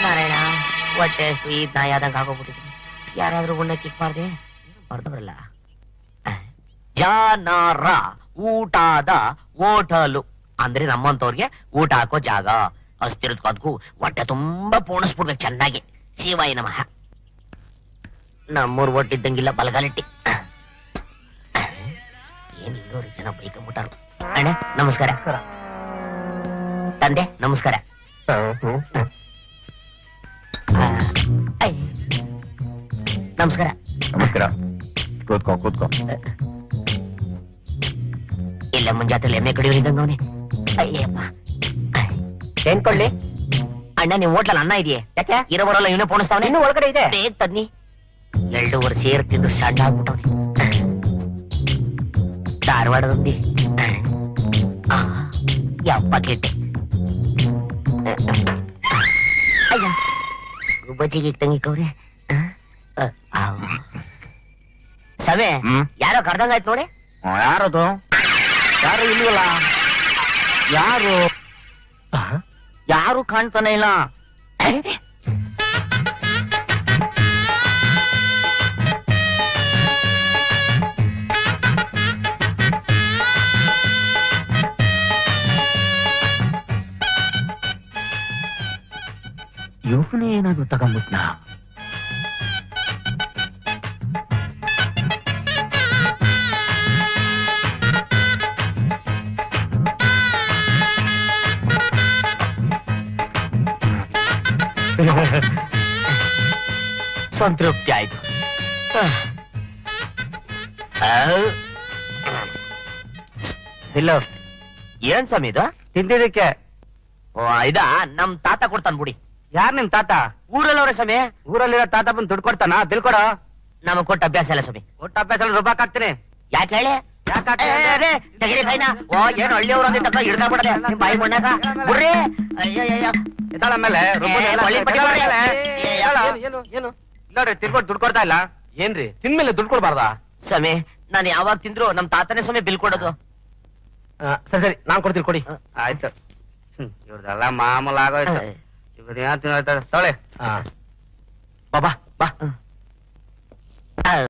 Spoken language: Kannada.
ನಾರಾಯಣ ಹೊಟ್ಟೆ ಅಷ್ಟು ಈ ನಾಯಿ ಆದಂಗೆ ಆಗೋಗ್ಬಿಟ್ಟಿದ್ದೀನಿ ಯಾರಾದ್ರೂ ಗುಂಡ ಕಿಕ್ಬಾರ್ದೆ ಬರ್ದವ್ರಲ್ಲ ಜಾನಾರ ಊಟದ ಹೋಟಲು ಅಂದ್ರೆ ನಮ್ಮಂತವ್ರಿಗೆ ಊಟ ಹಾಕೋ ಜಾಗ ಅಸ್ತಿರದ್ಕದ್ಕು ಹೊಟ್ಟೆ ತುಂಬಾ ಪೋಣಿಸ್ಬಿಡ್ಬೇಕು ಚೆನ್ನಾಗಿ ಶಿವಾಯ ನಮಃ ನಮ್ಮೂರ್ ಒಟ್ಟಿದ್ದಂಗಿಲ್ಲ ಬಲಗಾಲಿಟ್ಟಿ ಏನ್ ಹಿಂಗವ್ರಿ ಜನ ಬೈಕೊಂಬಿಟ್ಟಾರು ಅಣ್ಣ ನಮಸ್ಕಾರ ತಂದೆ ನಮಸ್ಕಾರ ಆ, ಐ. ನಮಸ್ಕಾರ ನಮಸ್ಕಾರ ಕೂತ್ಕೋ ಕೂತ್ಕೋ ಇಲ್ಲ ಮುಂಜಾತ್ರೆ ಎಮ್ಮೆ ಕಡಿಯೋರಿದ್ದಂಗ ಅವನೇ ಅಯ್ಯಪ್ಪ ಏನ್ ಕೊಳ್ಳಿ ಅಣ್ಣ ನಿಮ್ ಹೋಟ್ಲಲ್ಲಿ ಅನ್ನ ಇದೆಯೇ ಯಾಕೆ ಇರೋ ಬರೋಲ್ಲ ಇವನೇ ಪೋಣಿಸ್ತಾವನೆ ಇನ್ನು ಒಳಗಡೆ ಇದೆ ಬೇಗ ತನ್ನಿ ಎರಡೂವರೆ ಸೇರ್ ತಿಂದು ಸಣ್ಣ ಆಗ್ಬಿಟ್ಟವನೆ ಧಾರವಾಡದಂದಿ ಆ, ಯಪ್ಪ ಕೆಟ್ಟೆ ಅಯ್ಯ ಗುಬ್ಬಚ್ಚಿಗೆ ತಂಗಿಕವ್ರೆ ಸವೆ ಹ್ಮ್ ಯಾರೋ ಕರ್ದಂಗಾಯ್ತು ನೋಡಿ ಯಾರದು ಯಾರು ಇಲ್ವಲ್ಲ ಯಾರು ಯಾರು ಕಾಣ್ತಾನೆ ಇಲ್ಲ ಇವನೇ ಏನಾದ್ರು ತಗೊಂಬಿಟ್ನಾ ಸಂತೃಪ್ತಿ ಆಯ್ತು ಇಲ್ಲ ಏನ್ ಸ್ವಾಮಿ ಇದು ತಿಂದಿದ್ದಕ್ಕೆ ಓ ಇದ ನಮ್ ತಾತ ಕೊಡ್ತಾನ ಬಿಡಿ ಯಾರ್ ನಿಮ್ ತಾತ ಊರಲ್ಲವ್ರೆ ಸ್ವಾಮಿ ಊರಲ್ಲಿರೋ ತಾತ ಬಂದು ದುಡ್ಡು ಕೊಡ್ತಾನ ಬಿಲ್ ಕೊಡ ನಮಗ್ ಕೊಟ್ಟ ಅಭ್ಯಾಸ ಇಲ್ಲ ಸ್ವಾಮಿ ಕೊಟ್ಟ ಅಭ್ಯಾಸ ರೂಪಾಯಿ ಹಾಕ್ತೀನಿ ಯಾಕೆ ಹೇಳಿ ತೆಗಿರಿ ಬಾಯ್ನ ಓ ಏನ್ ಹಳ್ಳಿಯವ್ರು ಅಂದಿದ್ದ ತಕ್ಕ ಹಿಡ್ದ ಬಿಡದೆ ನಿಮ್ ಬಾಯಿ ಮಣ್ಣಾಗ ಬಿಡ್ರಿ ಅಯ್ಯಯ್ಯಯ್ಯ. ಆಮೇಲೆ ಏ, ಒಳ್ಳೆ ಪಟ್ಟಿ ಮಾಡ್ರಿ. ಏ, ಹೇಳ. ಏನು ಏನು ಇಲ್ಲೋಡ್ರಿ ತಿನ್ಕೊಟ್ಟು ದುಡ್ಡು ಕೊಡ್ತಾ ಇಲ್ಲ ಏನ್ರಿ ತಿನ್ಮೇಲೆ ದುಡ್ಡು ಕೊಡ್ಬಾರ್ದಾ ಸ್ವಾಮಿ ನಾನು ಯಾವಾಗ ತಿಂದ್ರು ನಮ್ ತಾತನೇ ಸ್ವಾಮಿ ಬಿಲ್ ಕೊಡೋದು ಸರಿ ಸರಿ ನಾನ್ ಕೊಡ್ತೀನಿ ಕೊಡಿ ಹ. ಆಯ್ತು ಇವ್ರದೆಲ್ಲ ಮಾಮೂಲ್ ಆಗೋಯ್ತು ಇವ್ರು ಏನ್ ತಿನ್ನೋಯ್ತಾರೆ ತೊಳೆ ಬಾಬಾ ಬಾ ಆ,